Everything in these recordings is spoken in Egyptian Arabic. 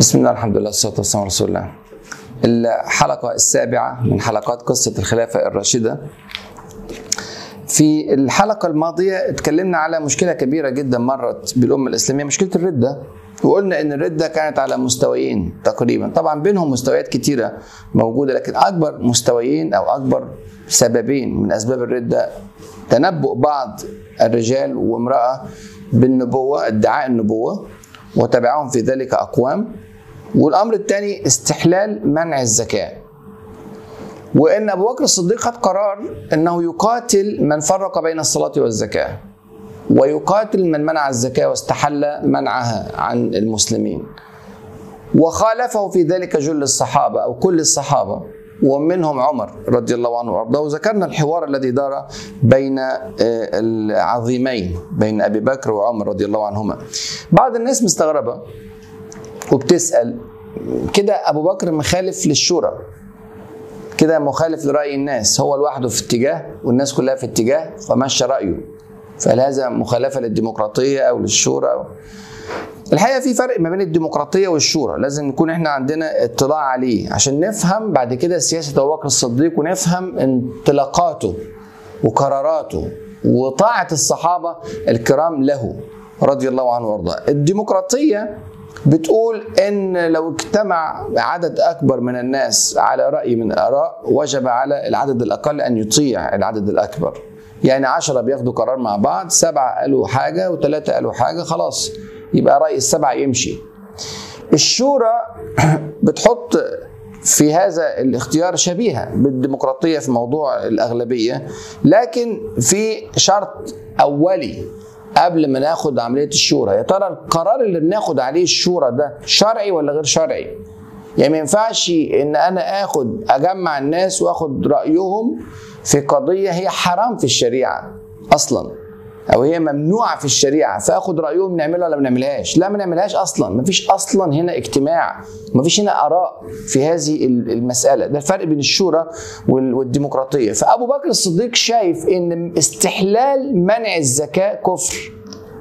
بسم الله الحمد لله والصلاة والسلام على رسول الله الحلقة السابعة من حلقات قصة الخلافة الراشدة في الحلقة الماضية اتكلمنا على مشكلة كبيرة جدا مرت بالأمة الإسلامية مشكلة الردة وقلنا ان الردة كانت على مستويين تقريبا طبعا بينهم مستويات كتيرة موجودة لكن أكبر مستويين أو أكبر سببين من أسباب الردة تنبؤ بعض الرجال وامرأة بالنبوة ادعاء النبوة وتبعهم في ذلك أقوام والأمر الثاني استحلال منع الزكاة وان ابو بكر الصديق خد قرار انه يقاتل من فرق بين الصلاه والزكاه ويقاتل من منع الزكاه واستحل منعها عن المسلمين وخالفه في ذلك جل الصحابه او كل الصحابه ومنهم عمر رضي الله عنه وارضاه وذكرنا الحوار الذي دار بين العظيمين بين ابي بكر وعمر رضي الله عنهما بعض الناس مستغربه وبتسال كده ابو بكر مخالف للشورى كده مخالف لرأي الناس هو لوحده في اتجاه والناس كلها في اتجاه فمشى رأيه فهل هذا مخالفة للديمقراطية أو للشورى أو الحقيقة في فرق ما بين الديمقراطية والشورى لازم نكون احنا عندنا اطلاع عليه عشان نفهم بعد كده سياسة أبو بكر الصديق ونفهم انطلاقاته وقراراته وطاعة الصحابة الكرام له رضي الله عنه وارضاه الديمقراطية بتقول ان لو اجتمع عدد اكبر من الناس على راي من الاراء وجب على العدد الاقل ان يطيع العدد الاكبر يعني عشرة بياخدوا قرار مع بعض سبعة قالوا حاجة وثلاثة قالوا حاجة خلاص يبقى رأي السبعة يمشي الشورى بتحط في هذا الاختيار شبيهة بالديمقراطية في موضوع الأغلبية لكن في شرط أولي قبل ما ناخد عمليه الشورى يا ترى القرار اللي بناخد عليه الشورى ده شرعي ولا غير شرعي يعني ما ينفعش ان انا اخد اجمع الناس واخد رايهم في قضيه هي حرام في الشريعه اصلا او هي ممنوعه في الشريعه فاخد رايهم نعملها ولا ما نعملهاش لا ما نعملهاش اصلا ما فيش اصلا هنا اجتماع ما فيش هنا اراء في هذه المساله ده الفرق بين الشورى والديمقراطيه فابو بكر الصديق شايف ان استحلال منع الزكاه كفر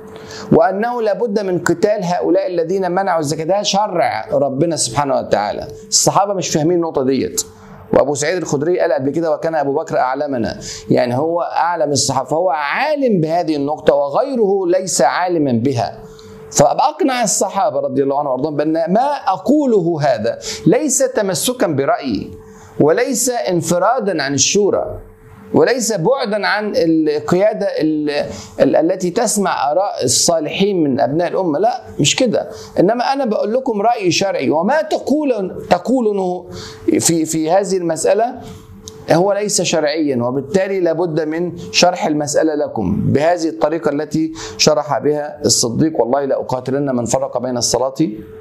وانه لابد من قتال هؤلاء الذين منعوا الزكاه ده شرع ربنا سبحانه وتعالى الصحابه مش فاهمين النقطه ديت وابو سعيد الخدري قال قبل كده وكان ابو بكر اعلمنا يعني هو اعلم الصحابه فهو عالم بهذه النقطه وغيره ليس عالما بها فاقنع الصحابه رضي الله عنهم وارضاهم بان ما اقوله هذا ليس تمسكا برايي وليس انفرادا عن الشورى وليس بعدا عن القياده التي تسمع اراء الصالحين من ابناء الامه لا مش كده انما انا بقول لكم راي شرعي وما تقول تقولونه في في هذه المساله هو ليس شرعيا وبالتالي لابد من شرح المسألة لكم بهذه الطريقة التي شرح بها الصديق والله لأقاتلن من فرق بين الصلاة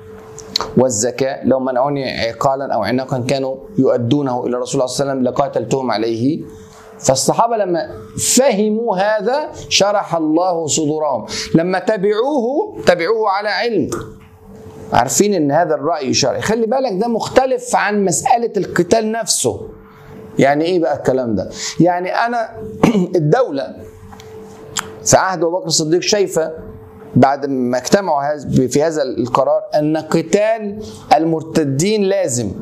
والزكاة لو منعوني عقالا أو عناقا كانوا يؤدونه إلى رسول الله صلى الله عليه وسلم لقاتلتهم عليه فالصحابه لما فهموا هذا شرح الله صدورهم لما تبعوه تبعوه على علم عارفين ان هذا الراي شرعي خلي بالك ده مختلف عن مساله القتال نفسه يعني ايه بقى الكلام ده يعني انا الدوله في عهد ابو بكر الصديق شايفه بعد ما اجتمعوا في هذا القرار ان قتال المرتدين لازم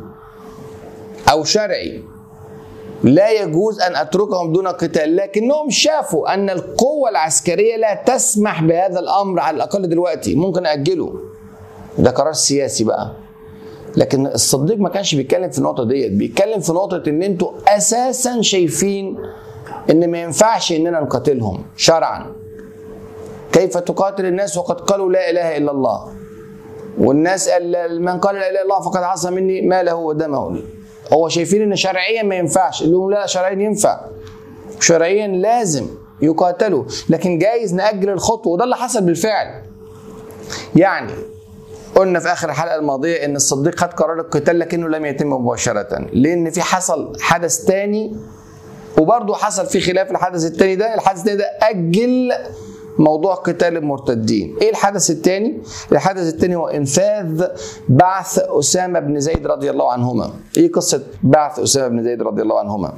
او شرعي لا يجوز ان اتركهم دون قتال لكنهم شافوا ان القوه العسكريه لا تسمح بهذا الامر على الاقل دلوقتي ممكن اجله ده قرار سياسي بقى لكن الصديق ما كانش بيتكلم في النقطه ديت بيتكلم في نقطه ان انتوا اساسا شايفين ان ما ينفعش اننا نقاتلهم شرعا كيف تقاتل الناس وقد قالوا لا اله الا الله والناس قال من قال لا اله الا الله فقد عصى مني ماله ودمه هو شايفين ان شرعيا ما ينفعش اللي لا شرعيا ينفع شرعيا لازم يقاتلوا لكن جايز ناجل الخطوه وده اللي حصل بالفعل يعني قلنا في اخر الحلقه الماضيه ان الصديق خد قرار القتال لكنه لم يتم مباشره لان في حصل حدث تاني وبرضه حصل في خلاف الحدث التاني ده الحدث التاني ده اجل موضوع قتال المرتدين ايه الحدث الثاني الحدث الثاني هو انفاذ بعث اسامه بن زيد رضي الله عنهما ايه قصه بعث اسامه بن زيد رضي الله عنهما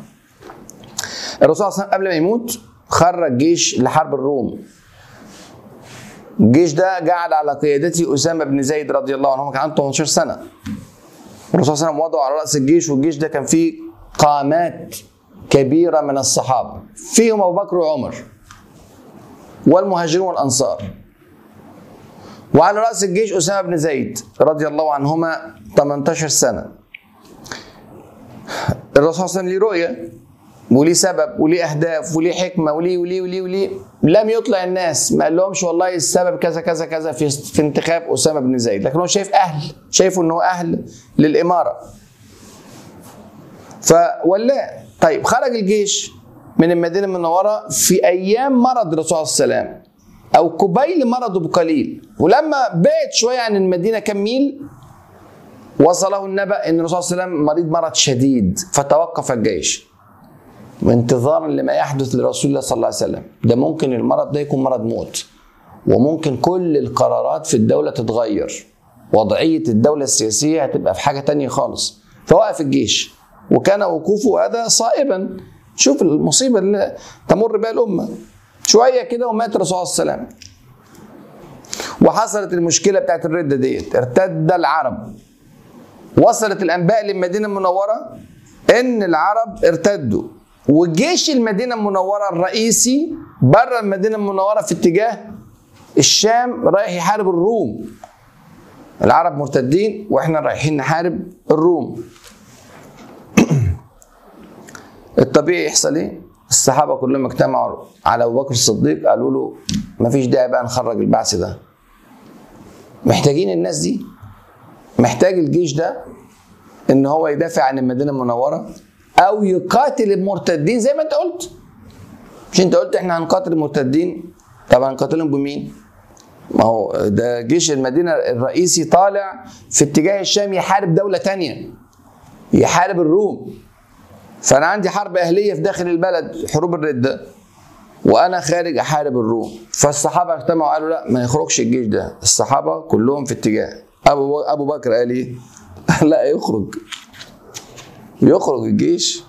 الرسول صلى الله عليه وسلم قبل ما يموت خرج جيش لحرب الروم الجيش ده جعل على قيادته اسامه بن زيد رضي الله عنه كان عنده 18 سنه الرسول صلى الله عليه وسلم وضعه على راس الجيش والجيش ده كان فيه قامات كبيره من الصحابه فيهم ابو بكر وعمر والمهاجرون والانصار وعلى راس الجيش اسامه بن زيد رضي الله عنهما 18 سنه الرسول صلى الله عليه وسلم ليه رؤيه وليه سبب وليه اهداف وليه حكمه وليه وليه وليه وليه لم يطلع الناس ما قال لهمش والله السبب كذا كذا كذا في في انتخاب اسامه بن زيد لكن هو شايف اهل شايفه ان هو اهل للاماره فولاه طيب خرج الجيش من المدينه المنوره في ايام مرض الرسول صلى الله عليه وسلم او قبيل مرضه بقليل ولما بعد شويه عن المدينه كم ميل وصله النبأ ان الرسول صلى الله عليه وسلم مريض مرض شديد فتوقف الجيش وانتظارا لما يحدث لرسول الله صلى الله عليه وسلم ده ممكن المرض ده يكون مرض موت وممكن كل القرارات في الدولة تتغير وضعية الدولة السياسية هتبقى في حاجة تانية خالص فوقف الجيش وكان وقوفه هذا صائبا شوف المصيبة اللي تمر بها الأمة شوية كده ومات الرسول صلى الله عليه وسلم وحصلت المشكلة بتاعت الردة ديت ارتد العرب وصلت الأنباء للمدينة المنورة إن العرب ارتدوا وجيش المدينه المنوره الرئيسي بره المدينه المنوره في اتجاه الشام رايح يحارب الروم العرب مرتدين واحنا رايحين نحارب الروم الطبيعي يحصل ايه الصحابه كلهم اجتمعوا على ابو بكر الصديق قالوا له ما فيش داعي بقى نخرج البعث ده محتاجين الناس دي محتاج الجيش ده ان هو يدافع عن المدينه المنوره او يقاتل المرتدين زي ما انت قلت مش انت قلت احنا هنقاتل المرتدين طب هنقاتلهم بمين ما هو ده جيش المدينة الرئيسي طالع في اتجاه الشام يحارب دولة تانية يحارب الروم فأنا عندي حرب أهلية في داخل البلد حروب الردة وأنا خارج أحارب الروم فالصحابة اجتمعوا قالوا لا ما يخرجش الجيش ده الصحابة كلهم في اتجاه أبو أبو بكر قال إيه؟ لا يخرج يخرج الجيش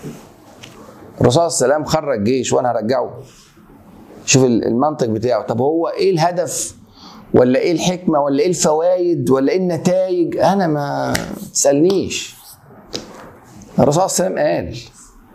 الرسول صلى الله عليه وسلم خرج جيش وانا هرجعه شوف المنطق بتاعه طب هو ايه الهدف ولا ايه الحكمه ولا ايه الفوائد ولا ايه النتائج انا ما تسالنيش الرسول صلى الله عليه وسلم قال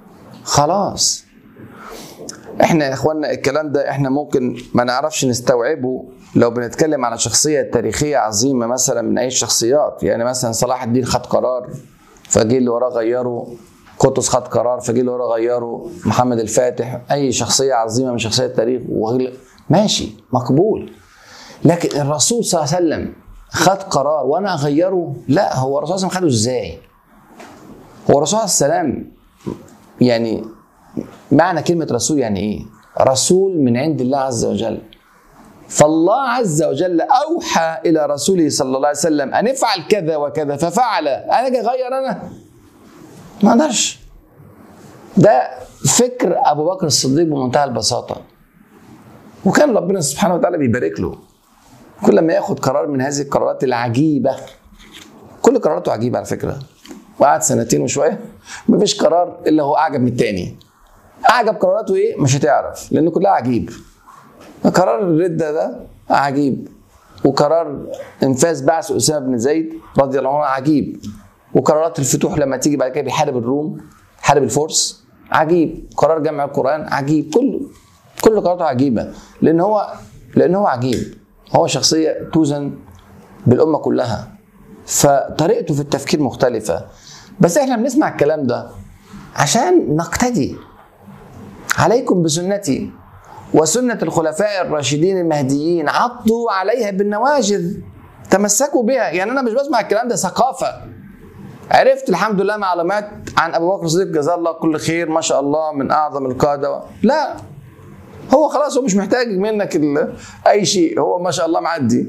خلاص احنا يا اخوانا الكلام ده احنا ممكن ما نعرفش نستوعبه لو بنتكلم على شخصيه تاريخيه عظيمه مثلا من اي الشخصيات يعني مثلا صلاح الدين خد قرار فجه اللي وراه غيره قطز خد قرار فجه اللي وراه غيره محمد الفاتح اي شخصيه عظيمه من شخصيات التاريخ وغل... ماشي مقبول لكن الرسول صلى الله عليه وسلم خد قرار وانا اغيره لا هو الرسول صلى الله عليه وسلم خده ازاي هو الرسول صلى الله عليه وسلم يعني معنى كلمه رسول يعني ايه رسول من عند الله عز وجل فالله عز وجل اوحى الى رسوله صلى الله عليه وسلم ان افعل كذا وكذا ففعل انا اجي اغير انا ما اقدرش ده فكر ابو بكر الصديق بمنتهى البساطه وكان ربنا سبحانه وتعالى بيبارك له كل ما ياخد قرار من هذه القرارات العجيبه كل قراراته عجيبه على فكره وقعد سنتين وشويه مفيش قرار الا هو اعجب من التاني اعجب قراراته ايه مش هتعرف لان كلها عجيب قرار الردة ده عجيب وقرار انفاذ بعث اسامه بن زيد رضي الله عنه عجيب وقرارات الفتوح لما تيجي بعد كده بيحارب الروم حارب الفرس عجيب قرار جمع القران عجيب كله كل قراراته عجيبه لان هو لان هو عجيب هو شخصيه توزن بالامه كلها فطريقته في التفكير مختلفه بس احنا بنسمع الكلام ده عشان نقتدي عليكم بسنتي وسنة الخلفاء الراشدين المهديين عضوا عليها بالنواجذ تمسكوا بها يعني أنا مش بسمع الكلام ده ثقافة عرفت الحمد لله معلومات عن أبو بكر الصديق جزاه الله كل خير ما شاء الله من أعظم القادة لا هو خلاص هو مش محتاج منك أي شيء هو ما شاء الله معدي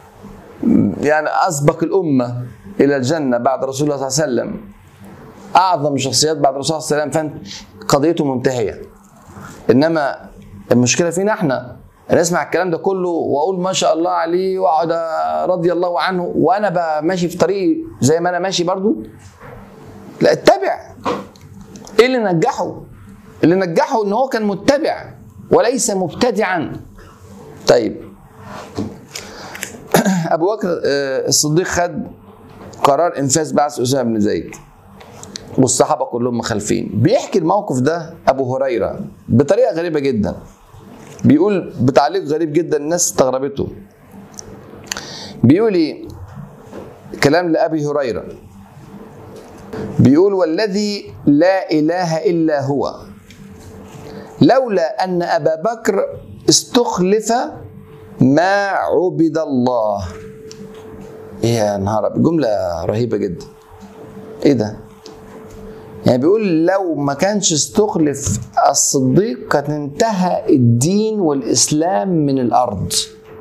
يعني أسبق الأمة إلى الجنة بعد رسول الله صلى الله عليه وسلم أعظم الشخصيات بعد رسول الله صلى الله عليه وسلم قضيته منتهية إنما المشكله فينا احنا انا اسمع الكلام ده كله واقول ما شاء الله عليه واقعد رضي الله عنه وانا بقى ماشي في طريقي زي ما انا ماشي برضو لا اتبع ايه اللي نجحه اللي نجحه ان هو كان متبع وليس مبتدعا طيب ابو بكر آه، الصديق خد قرار انفاذ بعث اسامه بن زيد والصحابه كلهم مخالفين بيحكي الموقف ده ابو هريره بطريقه غريبه جدا بيقول بتعليق غريب جدا الناس استغربته بيقول ايه كلام لابي هريره بيقول والذي لا اله الا هو لولا ان ابا بكر استخلف ما عبد الله إيه يا نهار أبيض، جمله رهيبه جدا ايه ده يعني بيقول لو ما كانش استخلف الصديق كان انتهى الدين والاسلام من الارض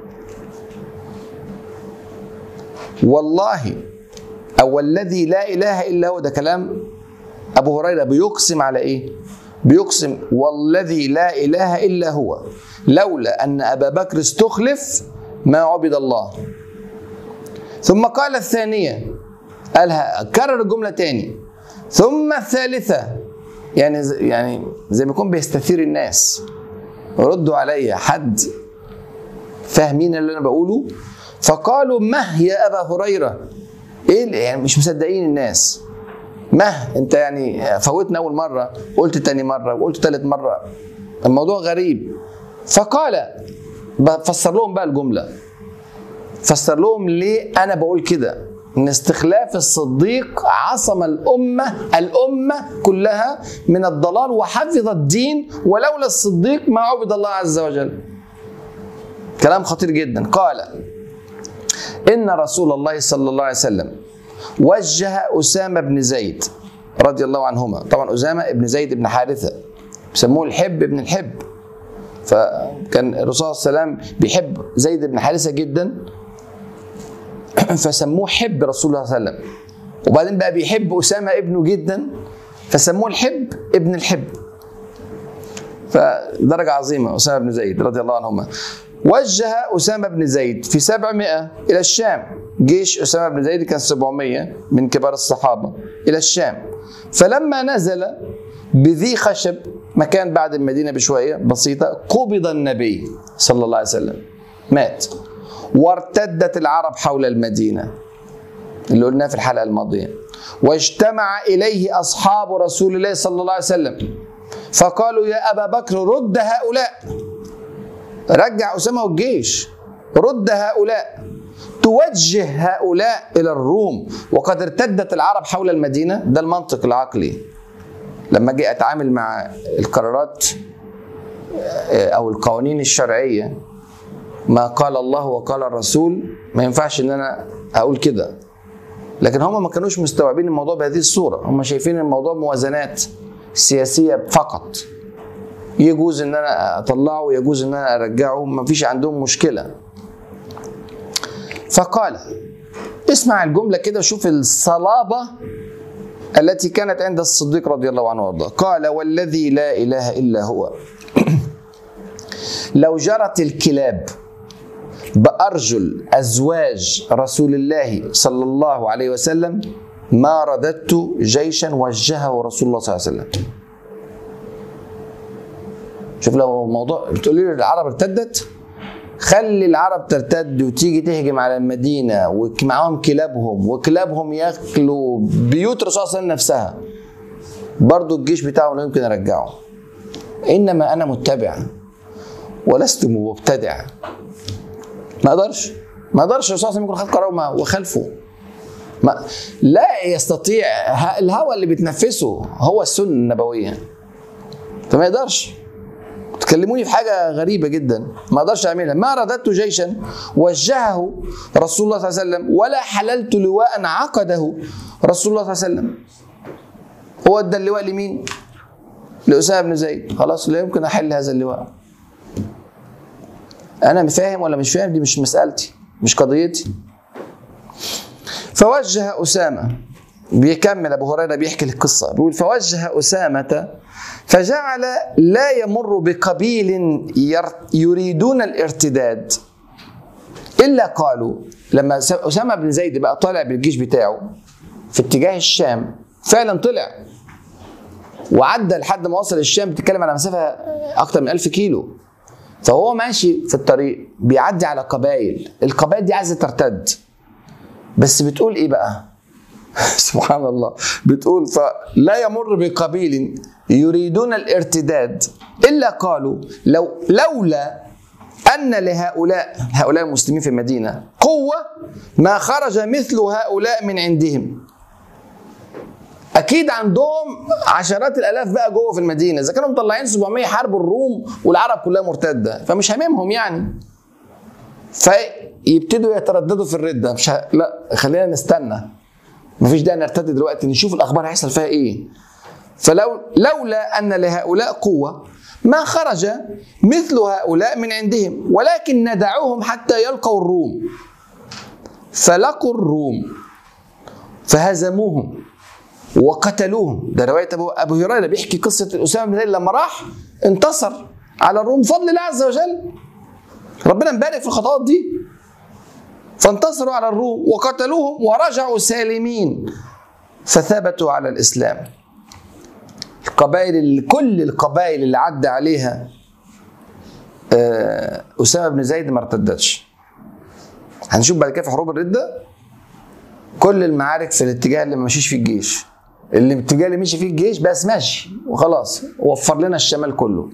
والله او الذي لا اله الا هو ده كلام ابو هريره بيقسم على ايه بيقسم والذي لا اله الا هو لولا ان ابا بكر استخلف ما عبد الله ثم قال الثانيه قالها كرر الجمله تاني ثم الثالثه يعني ز- يعني زي ما يكون بيستثير الناس ردوا عليا حد فاهمين اللي انا بقوله فقالوا مه يا ابا هريره ايه اللي- يعني مش مصدقين الناس مه انت يعني فوتنا اول مره قلت تاني مره وقلت تالت مره الموضوع غريب فقال فسر لهم بقى الجمله فسر لهم ليه انا بقول كده ان استخلاف الصديق عصم الامه الامه كلها من الضلال وحفظ الدين ولولا الصديق ما عبد الله عز وجل كلام خطير جدا قال ان رسول الله صلى الله عليه وسلم وجه اسامه بن زيد رضي الله عنهما طبعا اسامه بن زيد بن حارثه بيسموه الحب بن الحب فكان الرسول صلى الله عليه وسلم بيحب زيد بن حارثه جدا فسموه حب رسول الله صلى الله عليه وسلم وبعدين بقى بيحب اسامه ابنه جدا فسموه الحب ابن الحب فدرجة عظيمة أسامة بن زيد رضي الله عنهما وجه أسامة بن زيد في 700 إلى الشام جيش أسامة بن زيد كان 700 من كبار الصحابة إلى الشام فلما نزل بذي خشب مكان بعد المدينة بشوية بسيطة قبض النبي صلى الله عليه وسلم مات وارتدت العرب حول المدينة اللي قلناه في الحلقة الماضية واجتمع إليه أصحاب رسول الله صلى الله عليه وسلم فقالوا يا أبا بكر رد هؤلاء رجع أسامة والجيش رد هؤلاء توجه هؤلاء إلى الروم وقد ارتدت العرب حول المدينة ده المنطق العقلي لما جي أتعامل مع القرارات أو القوانين الشرعية ما قال الله وقال الرسول ما ينفعش ان انا اقول كده لكن هم ما كانوش مستوعبين الموضوع بهذه الصوره هم شايفين الموضوع موازنات سياسيه فقط يجوز ان انا اطلعه يجوز ان انا ارجعه ما فيش عندهم مشكله فقال اسمع الجمله كده شوف الصلابه التي كانت عند الصديق رضي الله عنه وارضاه قال والذي لا اله الا هو لو جرت الكلاب بأرجل أزواج رسول الله صلى الله عليه وسلم ما رددت جيشا وجهه رسول الله صلى الله عليه وسلم شوف لو موضوع بتقولي لي العرب ارتدت خلي العرب ترتد وتيجي تهجم على المدينة ومعاهم كلابهم وكلابهم ياكلوا بيوت الرسول صلى الله عليه وسلم نفسها برضو الجيش بتاعه لا يمكن أرجعه إنما أنا متبع ولست مبتدع ما اقدرش ما اقدرش الرسول صلى الله عليه وسلم يكون خد قرار وخلفه ما لا يستطيع الهوى اللي بتنفسه هو السنه النبويه فما يقدرش تكلموني في حاجة غريبة جدا ما اقدرش اعملها ما رددت جيشا وجهه رسول الله صلى الله عليه وسلم ولا حللت لواء عقده رسول الله صلى الله عليه وسلم هو ادى اللواء لمين؟ لأسامة بن زيد خلاص لا يمكن احل هذا اللواء انا فاهم ولا مش فاهم دي مش مسالتي مش قضيتي فوجه اسامه بيكمل ابو هريره بيحكي القصه بيقول فوجه اسامه فجعل لا يمر بقبيل يريدون الارتداد الا قالوا لما اسامه بن زيد بقى طالع بالجيش بتاعه في اتجاه الشام فعلا طلع وعدى لحد ما وصل الشام بتتكلم على مسافه اكتر من ألف كيلو فهو ماشي في الطريق بيعدي على قبائل القبائل دي عايزه ترتد بس بتقول ايه بقى سبحان الله بتقول فلا يمر بقبيل يريدون الارتداد الا قالوا لو لولا ان لهؤلاء هؤلاء المسلمين في المدينه قوه ما خرج مثل هؤلاء من عندهم اكيد عندهم عشرات الالاف بقى جوه في المدينه اذا كانوا مطلعين 700 حرب الروم والعرب كلها مرتده فمش هاممهم يعني فيبتدوا يترددوا في الرده مش ه... لا خلينا نستنى مفيش داعي نرتد دلوقتي نشوف الاخبار هيحصل فيها ايه فلو لولا ان لهؤلاء قوه ما خرج مثل هؤلاء من عندهم ولكن ندعوهم حتى يلقوا الروم فلقوا الروم فهزموهم وقتلوهم ده روايه ابو ابو هريره بيحكي قصه اسامه بن زيد لما راح انتصر على الروم بفضل الله عز وجل ربنا مبارك في الخطوات دي فانتصروا على الروم وقتلوهم ورجعوا سالمين فثبتوا على الاسلام القبائل اللي كل القبائل اللي عدى عليها آه، اسامه بن زيد ما ارتدتش هنشوف بعد كده في حروب الرده كل المعارك في الاتجاه اللي ما مشيش فيه الجيش اللي الاتجاه اللي مشي فيه الجيش بس ماشي وخلاص وفر لنا الشمال كله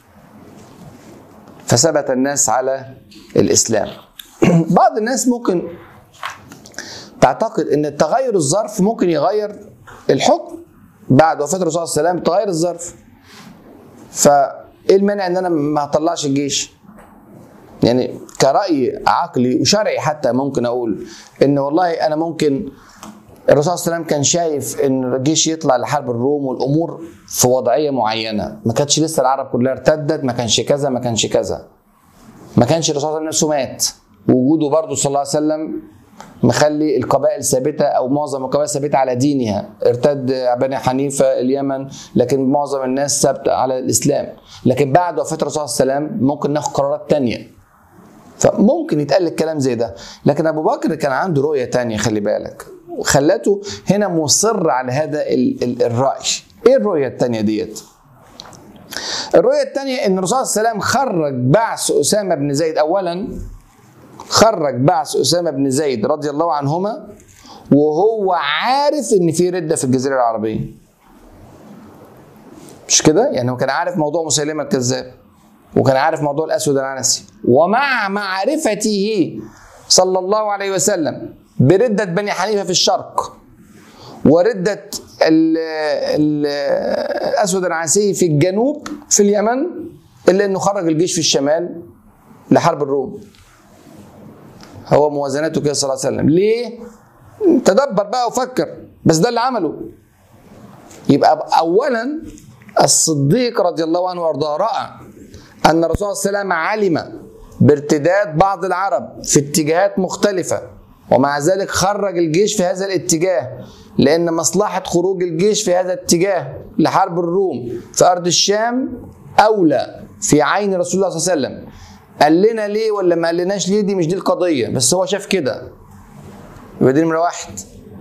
فثبت الناس على الاسلام بعض الناس ممكن تعتقد ان تغير الظرف ممكن يغير الحكم بعد وفاه الرسول صلى الله عليه وسلم تغير الظرف فايه المانع ان انا ما هطلعش الجيش يعني كرأي عقلي وشرعي حتى ممكن اقول ان والله انا ممكن الرسول صلى الله عليه وسلم كان شايف ان الجيش يطلع لحرب الروم والامور في وضعيه معينه ما كانتش لسه العرب كلها ارتدت ما كانش كذا ما كانش كذا ما كانش الرسول صلى الله عليه وسلم نفسه مات وجوده برضه صلى الله عليه وسلم مخلي القبائل ثابته او معظم القبائل ثابته على دينها ارتد بني حنيفه اليمن لكن معظم الناس ثابته على الاسلام لكن بعد وفاه الرسول صلى الله عليه وسلم ممكن ناخد قرارات تانية فممكن يتقال الكلام زي ده لكن ابو بكر كان عنده رؤيه تانية خلي بالك وخلته هنا مصر على هذا ال- ال- الراي ايه الرؤيه التانية ديت الرؤيه الثانيه ان الرسول صلى الله عليه وسلم خرج بعث اسامه بن زيد اولا خرج بعث اسامه بن زيد رضي الله عنهما وهو عارف ان في رده في الجزيره العربيه مش كده يعني هو كان عارف موضوع مسيلمه الكذاب وكان عارف موضوع الاسود العنسي ومع معرفته صلى الله عليه وسلم برده بني حنيفه في الشرق ورده ال- ال- الاسود العنسي في الجنوب في اليمن الا انه خرج الجيش في الشمال لحرب الروم هو موازنته كده صلى الله عليه وسلم ليه تدبر بقى وفكر بس ده اللي عمله يبقى اولا الصديق رضي الله عنه وارضاه راى ان الرسول صلى الله عليه وسلم علم بارتداد بعض العرب في اتجاهات مختلفه ومع ذلك خرج الجيش في هذا الاتجاه لان مصلحه خروج الجيش في هذا الاتجاه لحرب الروم في ارض الشام اولى في عين رسول الله صلى الله عليه وسلم قال لنا ليه ولا ما قالناش ليه دي مش دي القضيه بس هو شاف كده يبقى دي نمره واحد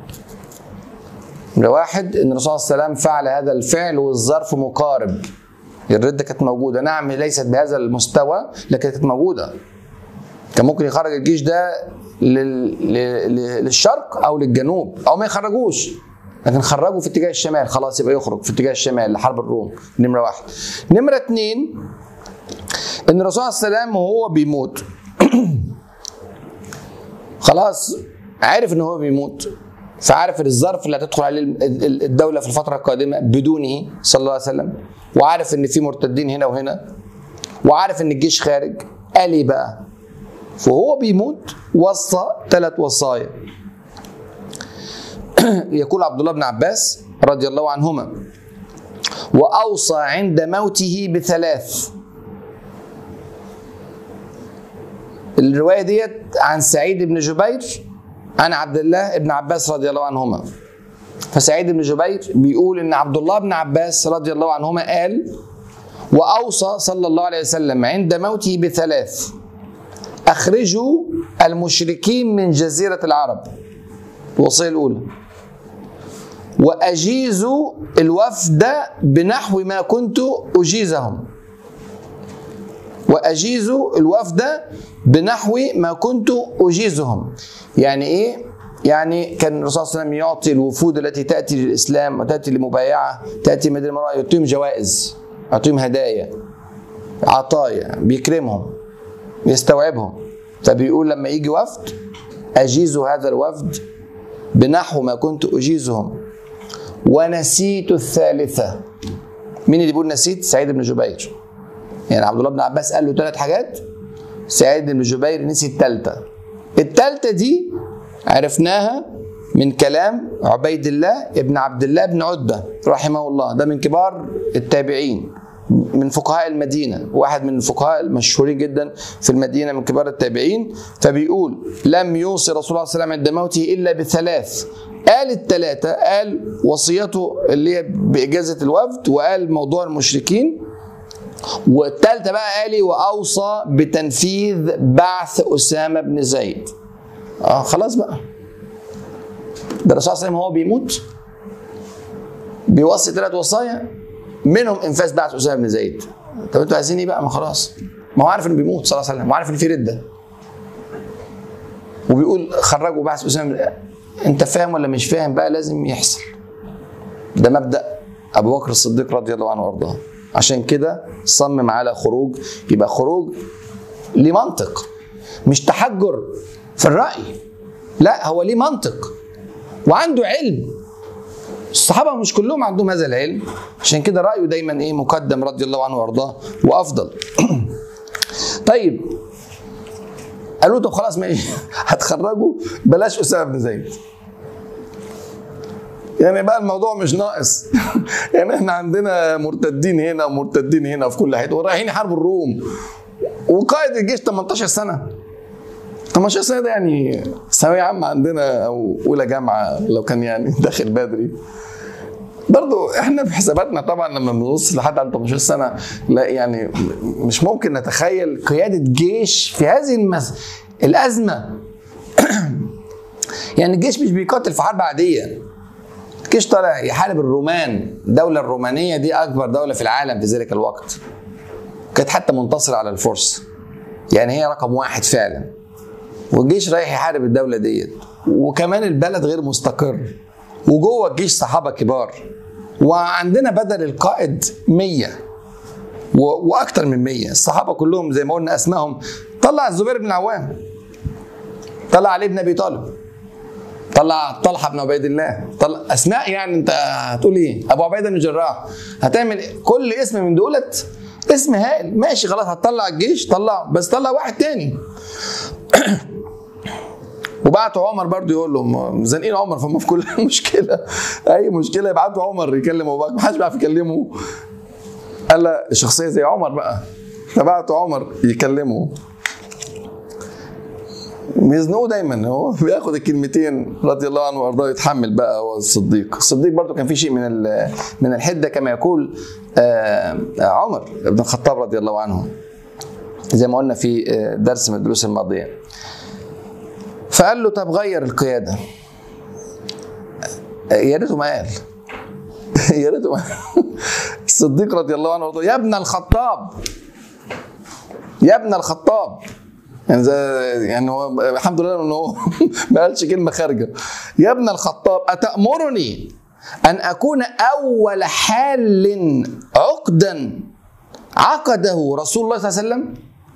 نمرة واحد ان الرسول صلى الله عليه وسلم فعل هذا الفعل والظرف مقارب الردة كانت موجودة نعم ليست بهذا المستوى لكن كانت موجودة كان ممكن يخرج الجيش ده لل... لل... للشرق او للجنوب او ما يخرجوش لكن خرجوا في اتجاه الشمال خلاص يبقى يخرج في اتجاه الشمال لحرب الروم نمرة واحد نمرة اتنين ان الرسول صلى الله عليه وسلم وهو بيموت خلاص عارف ان هو بيموت فعارف الظرف اللي هتدخل عليه الدولة في الفترة القادمة بدونه صلى الله عليه وسلم وعارف ان في مرتدين هنا وهنا وعارف ان الجيش خارج قال ايه بقى فهو بيموت وصى ثلاث وصايا يقول عبد الله بن عباس رضي الله عنهما واوصى عند موته بثلاث الروايه ديت عن سعيد بن جبير عن عبد الله بن عباس رضي الله عنهما فسعيد بن جبير بيقول ان عبد الله بن عباس رضي الله عنهما قال واوصى صلى الله عليه وسلم عند موته بثلاث اخرجوا المشركين من جزيره العرب الوصيه الاولى واجيزوا الوفد بنحو ما كنت اجيزهم واجيز الوفد بنحو ما كنت اجيزهم يعني ايه يعني كان الرسول صلى الله عليه وسلم يعطي الوفود التي تاتي للاسلام وتاتي لمبايعه تاتي مدينه المرأة يعطيهم جوائز يعطيهم هدايا عطايا بيكرمهم يستوعبهم فبيقول لما يجي وفد اجيز هذا الوفد بنحو ما كنت اجيزهم ونسيت الثالثه مين اللي بيقول نسيت سعيد بن جبير يعني عبد الله بن عباس قال له ثلاث حاجات سعيد بن جبير نسي الثالثه الثالثه دي عرفناها من كلام عبيد الله ابن عبد الله بن عتبه رحمه الله ده من كبار التابعين من فقهاء المدينه واحد من الفقهاء المشهورين جدا في المدينه من كبار التابعين فبيقول لم يوصي رسول الله صلى الله عليه وسلم عند موته الا بثلاث قال الثلاثه قال وصيته اللي هي باجازه الوفد وقال موضوع المشركين والثالثه بقى قال واوصى بتنفيذ بعث اسامه بن زيد اه خلاص بقى ده الرسول صلى الله عليه وسلم هو بيموت بيوصي ثلاث وصايا منهم انفاذ بعث اسامه بن زيد طب انتوا عايزين ايه بقى ما خلاص ما هو عارف انه بيموت صلى الله عليه وسلم وعارف ان في رده وبيقول خرجوا بعث اسامه بن انت فاهم ولا مش فاهم بقى لازم يحصل ده مبدا ابو بكر الصديق رضي الله عنه وارضاه عشان كده صمم على خروج يبقى خروج ليه منطق مش تحجر في الراي لا هو ليه منطق وعنده علم الصحابه مش كلهم عندهم هذا العلم عشان كده رايه دايما ايه مقدم رضي الله عنه وارضاه وافضل طيب قالوا طب خلاص ماشي هتخرجوا بلاش اسامه بن زيد يعني بقى الموضوع مش ناقص يعني احنا عندنا مرتدين هنا ومرتدين هنا في كل حته ورايحين يحاربوا الروم وقائد الجيش 18 سنه 18 سنه ده يعني ثانويه عامه عندنا او اولى جامعه لو كان يعني داخل بدري برضو احنا في حساباتنا طبعا لما بنبص لحد عنده 18 سنه لا يعني مش ممكن نتخيل قياده جيش في هذه المس... الازمه يعني الجيش مش بيقاتل في حرب عاديه الجيش طالع يحارب الرومان الدوله الرومانيه دي اكبر دوله في العالم في ذلك الوقت كانت حتى منتصره على الفرس يعني هي رقم واحد فعلا والجيش رايح يحارب الدوله ديت وكمان البلد غير مستقر وجوه الجيش صحابه كبار وعندنا بدل القائد 100 واكثر من 100 الصحابه كلهم زي ما قلنا اسمائهم طلع الزبير بن العوام طلع علي بن ابي طالب طلع طلحه بن عبيد الله طلع اسماء يعني انت هتقول ايه ابو عبيده بن الجراح هتعمل كل اسم من دولت اسم هائل ماشي خلاص هتطلع الجيش طلع بس طلع واحد تاني وبعتوا عمر برضو يقول لهم زانقين عمر فهم في كل مشكله اي مشكله يبعتوا عمر يكلم ابو بكر محدش بيعرف يكلمه قال لا شخصيه زي عمر بقى فبعتوا عمر يكلمه بيزنقوه دايما هو بياخد الكلمتين رضي الله عنه وارضاه يتحمل بقى هو الصديق الصديق برضو كان في شيء من من الحده كما يقول عمر بن الخطاب رضي الله عنه زي ما قلنا في درس من الدروس الماضيه فقال له طب غير القياده يا ريته ما قال يا ريته ما الصديق رضي الله عنه وارضاه يا ابن الخطاب يا ابن الخطاب يعني زي يعني هو الحمد لله ان هو ما قالش كلمه خارجه يا ابن الخطاب اتامرني ان اكون اول حال عقدا عقده رسول الله صلى الله عليه وسلم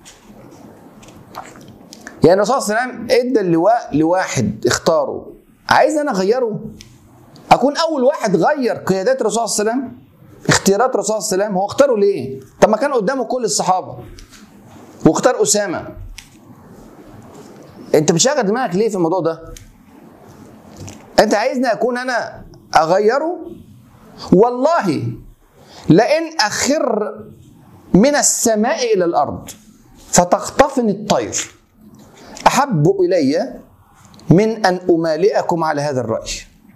يعني الرسول صلى الله عليه وسلم ادى اللواء لواحد اختاره عايز انا اغيره اكون اول واحد غير قيادات الرسول صلى الله عليه وسلم اختيارات الرسول صلى الله عليه وسلم هو اختاره ليه طب ما كان قدامه كل الصحابه واختار اسامه انت بتشغل دماغك ليه في الموضوع ده انت عايزني اكون انا اغيره والله لئن اخر من السماء الى الارض فتخطفني الطير احب الي من ان امالئكم على هذا الراي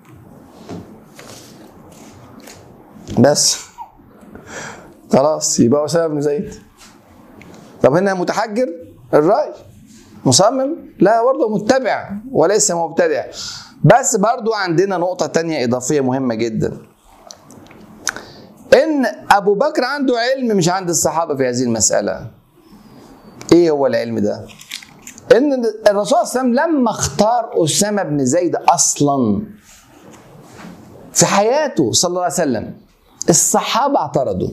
بس خلاص يبقى اسامه بن زيد طب هنا متحجر الراي مصمم لا برضه متبع وليس مبتدع بس برضه عندنا نقطة تانية إضافية مهمة جدا إن أبو بكر عنده علم مش عند الصحابة في هذه المسألة ايه هو العلم ده ان الرسول صلى الله عليه وسلم لما اختار اسامه بن زيد اصلا في حياته صلى الله عليه وسلم الصحابه اعترضوا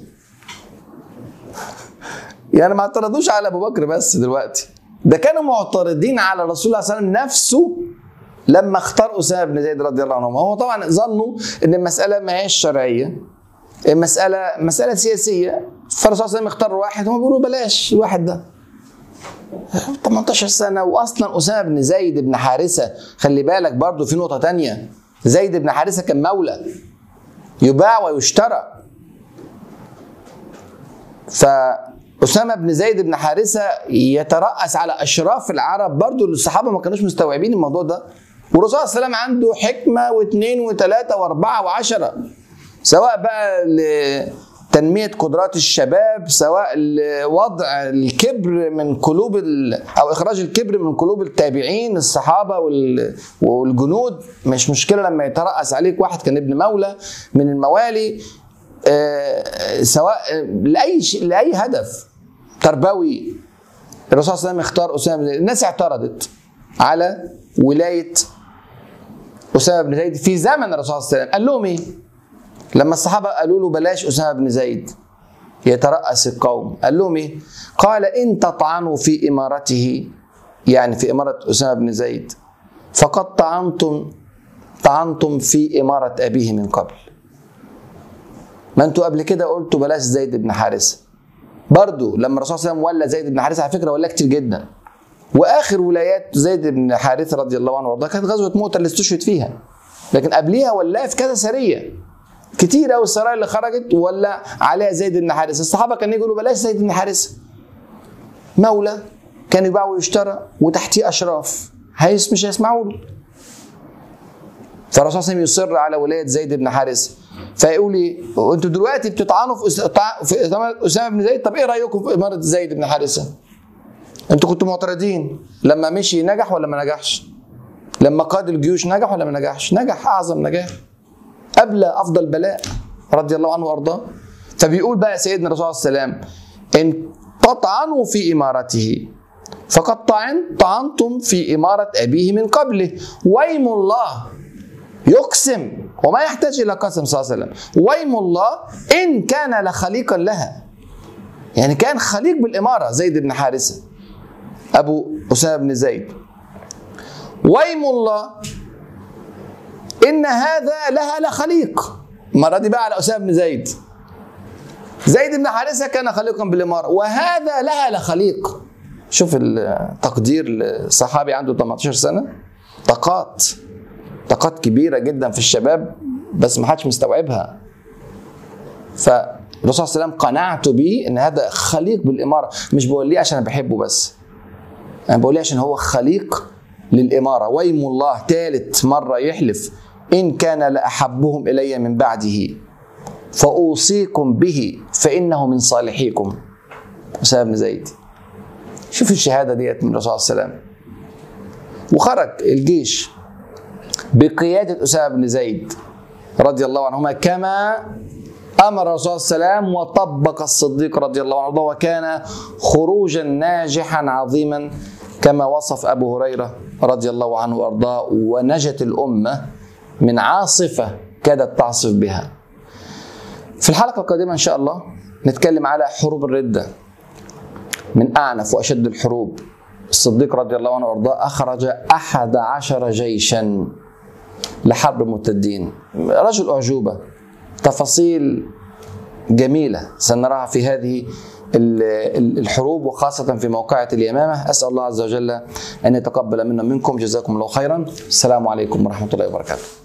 يعني ما اعترضوش على ابو بكر بس دلوقتي ده كانوا معترضين على رسول الله صلى الله عليه وسلم نفسه لما اختار اسامه بن زيد رضي الله عنه هو طبعا ظنوا ان المساله ما هيش شرعيه المساله مساله سياسيه فالرسول صلى الله عليه وسلم اختار واحد هم بيقولوا بلاش الواحد ده 18 سنه واصلا اسامه بن زيد بن حارثه خلي بالك برضو في نقطه تانية زيد بن حارثه كان مولى يباع ويشترى فأسامة بن زيد بن حارثة يترأس على أشراف العرب برضو الصحابة ما كانوش مستوعبين الموضوع ده والرسول صلى الله عليه وسلم عنده حكمة واثنين وثلاثة وأربعة وعشرة سواء بقى لتنمية قدرات الشباب سواء لوضع الكبر من قلوب ال... أو إخراج الكبر من قلوب التابعين الصحابة وال... والجنود مش مشكلة لما يترأس عليك واحد كان ابن مولى من الموالي آه، سواء لاي شيء لاي هدف تربوي الرسول صلى الله عليه وسلم اختار اسامه بن زيد الناس اعترضت على ولايه اسامه بن زيد في زمن الرسول صلى الله عليه وسلم قال لهم ايه؟ لما الصحابه قالوا له بلاش اسامه بن زيد يترأس القوم قال لهم ايه؟ قال ان تطعنوا في امارته يعني في اماره اسامه بن زيد فقد طعنتم طعنتم في اماره ابيه من قبل ما انتوا قبل كده قلتوا بلاش زيد بن حارثه برضو لما الرسول صلى الله عليه وسلم ولى زيد بن حارثه على فكره ولا كتير جدا واخر ولايات زيد بن حارثه رضي الله عنه وارضاه كانت غزوه مؤتة اللي استشهد فيها لكن قبليها ولاه في كذا سريه كتير قوي السرايا اللي خرجت ولا عليها زيد بن حارثه الصحابه كانوا يقولوا بلاش زيد بن حارثه مولى كان يباع ويشترى وتحتيه اشراف هيس مش هيسمعوا له فالرسول صلى الله عليه وسلم يصر على ولايه زيد بن حارثه فيقول لي انتوا دلوقتي بتطعنوا في أس- في اسامه بن زيد طب ايه رايكم في اماره زيد بن حارثه؟ انتوا كنتوا معترضين لما مشي نجح ولا ما نجحش؟ لما قاد الجيوش نجح ولا ما نجحش؟ نجح اعظم نجاح قبل افضل بلاء رضي الله عنه وارضاه فبيقول بقى سيدنا الرسول صلى الله عليه وسلم ان تطعنوا في امارته فقد طعن طعنتم في اماره ابيه من قبله ويم الله يقسم وما يحتاج الى قسم صلى الله عليه وسلم ويم الله ان كان لخليقا لها يعني كان خليق بالاماره زيد بن حارثه ابو اسامه بن زيد ويم الله ان هذا لها لخليق المره دي بقى على اسامه بن زيد زيد بن حارثه كان خليقا بالاماره وهذا لها لخليق شوف التقدير لصحابي عنده 18 سنه طاقات طاقات كبيره جدا في الشباب بس ما حدش مستوعبها فالرسول صلى الله عليه وسلم قنعت بيه ان هذا خليق بالاماره مش بقول ليه عشان انا بحبه بس انا بقول ليه عشان هو خليق للاماره ويم الله ثالث مره يحلف ان كان لاحبهم الي من بعده فاوصيكم به فانه من صالحيكم اسامه بن زيد شوف الشهاده ديت من الرسول صلى الله عليه وسلم وخرج الجيش بقيادة أسامة بن زيد رضي الله عنهما كما أمر الرسول صلى الله عليه وسلم وطبق الصديق رضي الله عنه وكان خروجا ناجحا عظيما كما وصف أبو هريرة رضي الله عنه وأرضاه ونجت الأمة من عاصفة كادت تعصف بها في الحلقة القادمة إن شاء الله نتكلم على حروب الردة من أعنف وأشد الحروب الصديق رضي الله عنه وارضاه اخرج احد عشر جيشا لحرب المرتدين رجل اعجوبه تفاصيل جميله سنراها في هذه الحروب وخاصة في موقعة اليمامة أسأل الله عز وجل أن يتقبل منا منكم جزاكم الله خيرا السلام عليكم ورحمة الله وبركاته